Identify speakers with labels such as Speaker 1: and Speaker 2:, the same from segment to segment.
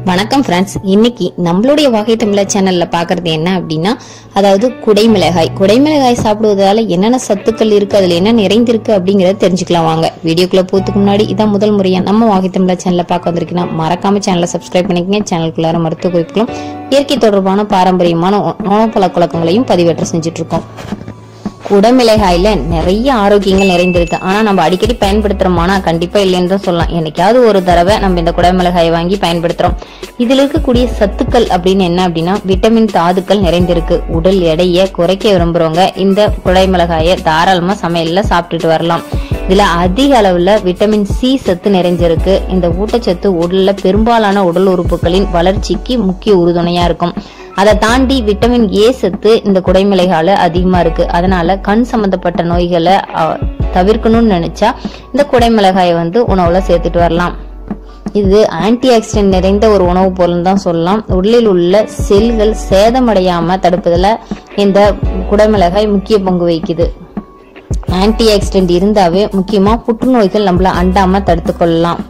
Speaker 1: வணக்கம் ஃப்ரெண்ட்ஸ் இன்னைக்கு நம்மளுடைய வகை தமிழ சேனல்ல பாக்குறது என்ன அப்படின்னா அதாவது குடைமிளகாய் குடைமிளகாய் சாப்பிடுவதால என்னென்ன சத்துக்கள் இருக்கு அதுல என்ன நிறைந்திருக்கு அப்படிங்கறத தெரிஞ்சுக்கலாம் வாங்க வீடியோக்குள்ள போறதுக்கு முன்னாடி இதான் முதல் முறையா நம்ம வகை தமிழ சேனல்ல பார்க்க வந்திருக்கீங்கன்னா மறக்காம சேனலை சப்ஸ்கிரைப் பண்ணிக்கங்க சேனலுக்குள்ளார மருத்துவ குறிப்புகளும் இயற்கை தொடர்பான பாரம்பரியமான உ- உணவு பழக்க வழக்கங்களையும் பதிவேற்றம் செஞ்சுட்டு இருக்கோம் குடமிளகாயில நிறைய ஆரோக்கியங்கள் நிறைந்திருக்கு ஆனா நம்ம அடிக்கடி பயன்படுத்துறோமானா கண்டிப்பா இல்லைன்னு தான் சொல்லலாம் என்னைக்காவது ஒரு தடவை நம்ம இந்த குடமிளகாயை வாங்கி பயன்படுத்துறோம் இதுல இருக்கக்கூடிய சத்துக்கள் அப்படின்னு என்ன அப்படின்னா விட்டமின் தாதுக்கள் நிறைந்திருக்கு உடல் எடையை குறைக்க விரும்புறவங்க இந்த குடைமிளகாயை தாராளமா சமையல்ல சாப்பிட்டுட்டு வரலாம் இதுல அதிக அளவுல விட்டமின் சி சத்து நிறைஞ்சிருக்கு இந்த ஊட்டச்சத்து உடல்ல பெரும்பாலான உடல் உறுப்புகளின் வளர்ச்சிக்கு முக்கிய உறுதுணையா இருக்கும் அதை தாண்டி விட்டமின் ஏ சத்து இந்த குடைமிளகால அதிகமா இருக்கு அதனால கண் சம்பந்தப்பட்ட நோய்களை அஹ், தவிர்க்கணும்னு நினைச்சா இந்த குடைமிளகாயை வந்து உணவுல சேர்த்துட்டு வரலாம் இது ஆன்டி ஆக்சிடென்ட் நிறைந்த ஒரு உணவுப் பொருள் தான் சொல்லலாம் உடலில் உள்ள செல்கள் சேதமடையாம தடுப்பதுல இந்த குடைமிளகாய் முக்கிய பங்கு வகிக்குது ஆன்டி ஆக்சிடென்ட் இருந்தாவே முக்கியமா புற்றுநோய்கள் நம்மள அண்டாம தடுத்து கொள்ளலாம்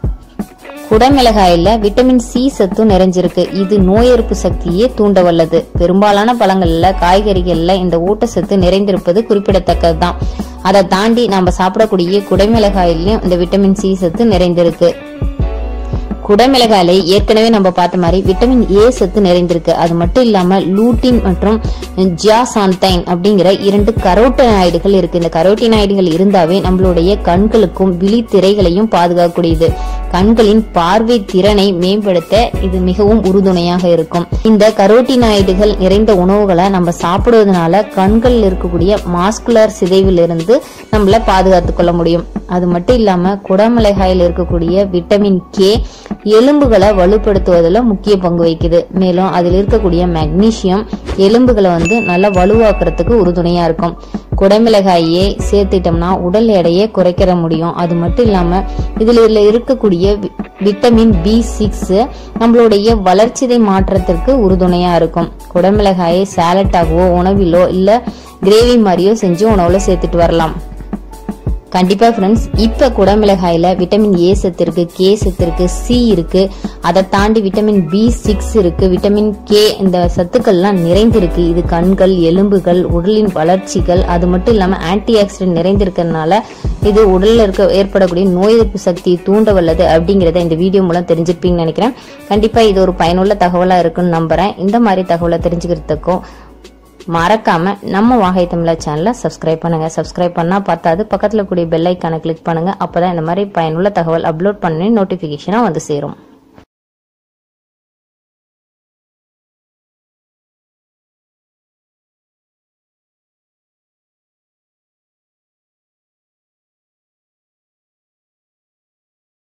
Speaker 1: குடமிளகாயில விட்டமின் சி சத்து நிறைஞ்சிருக்கு இது நோய் எதிர்ப்பு சக்தியை தூண்ட வல்லது பெரும்பாலான பழங்கள்ல காய்கறிகள்ல இந்த ஊட்டச்சத்து நிறைந்திருப்பது குறிப்பிடத்தக்கதுதான் அதை தாண்டி நம்ம சாப்பிடக்கூடிய குடைமிளகாயிலையும் இந்த விட்டமின் சி சத்து நிறைந்திருக்கு குடமிளகாயில ஏற்கனவே நம்ம பார்த்த மாதிரி விட்டமின் ஏ சத்து நிறைந்திருக்கு அது மட்டும் இல்லாம லூட்டின் மற்றும் ஜியாசாந்தைன் அப்படிங்கிற இரண்டு கரோட்டினாய்டுகள் இருக்கு இந்த கரோட்டினாய்டுகள் இருந்தாவே நம்மளுடைய கண்களுக்கும் விழித்திரைகளையும் பாதுகாக்கக்கூடியது கண்களின் பார்வை திறனை மேம்படுத்த இது மிகவும் உறுதுணையாக இருக்கும் இந்த கரோட்டினாய்டுகள் நிறைந்த உணவுகளை நம்ம சாப்பிடுவதனால கண்களில் இருக்கக்கூடிய மாஸ்குலர் சிதைவிலிருந்து நம்மள பாதுகாத்துக் கொள்ள முடியும் அது மட்டும் இல்லாம குடமிளகாயில் இருக்கக்கூடிய விட்டமின் கே எலும்புகளை வலுப்படுத்துவதில் முக்கிய பங்கு வகிக்குது மேலும் அதில் இருக்கக்கூடிய மெக்னீசியம் எலும்புகளை வந்து நல்லா வலுவாக்குறதுக்கு உறுதுணையா இருக்கும் குடமிளகாயை சேர்த்துட்டோம்னா உடல் எடையை குறைக்கிற முடியும் அது மட்டும் இல்லாம இதுல இருக்கக்கூடிய வி- விட்டமின் பி சிக்ஸ் நம்மளுடைய வளர்ச்சிதை மாற்றத்திற்கு உறுதுணையா இருக்கும் குடமிளகாயை சாலட்டாகவோ உணவிலோ இல்ல கிரேவி மாதிரியோ செஞ்சு உணவுல சேர்த்துட்டு வரலாம் கண்டிப்பா ஃப்ரெண்ட்ஸ் இப்ப குடமிளகாயில விட்டமின் ஏ சத்து இருக்கு கே சத்து இருக்கு சி இருக்கு அதை தாண்டி விட்டமின் பி சிக்ஸ் இருக்கு விட்டமின் கே இந்த சத்துக்கள்லாம் நிறைந்திருக்கு இது கண்கள் எலும்புகள் உடலின் வளர்ச்சிகள் அது மட்டும் இல்லாம ஆன்டி ஆக்சிடென்ட் நிறைந்திருக்கிறதுனால இது உடல்ல இருக்க ஏற்படக்கூடிய நோய் எதிர்ப்பு சக்தியை தூண்ட வல்லது அப்படிங்கறத இந்த வீடியோ மூலம் தெரிஞ்சிருப்பீங்கன்னு நினைக்கிறேன் கண்டிப்பா இது ஒரு பயனுள்ள தகவலா இருக்குன்னு நம்புறேன் இந்த மாதிரி தகவலை தெரிஞ்சுக்கிறதுக்கும் மறக்காம நம்ம வாகை தமிழா சேனலை சப்ஸ்கிரைப் பண்ணுங்க சப்ஸ்கிரைப் பண்ணா பார்த்தாது பக்கத்துல கூடிய பெல் ஐக்கானை கிளிக் பண்ணுங்க அப்பதான் இந்த மாதிரி பயனுள்ள தகவல் அப்லோட் பண்ணி நோட்டிபிகேஷனா வந்து சேரும்